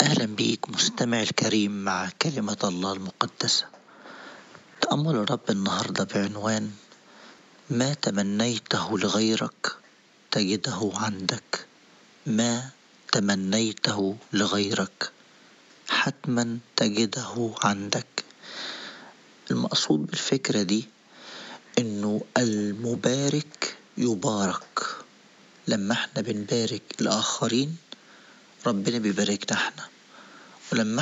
أهلا بيك مستمع الكريم مع كلمة الله المقدسة تأمل الرب النهاردة بعنوان ما تمنيته لغيرك تجده عندك ما تمنيته لغيرك حتما تجده عندك المقصود بالفكرة دي انه المبارك يبارك لما احنا بنبارك الاخرين ربنا بيباركنا احنا ولما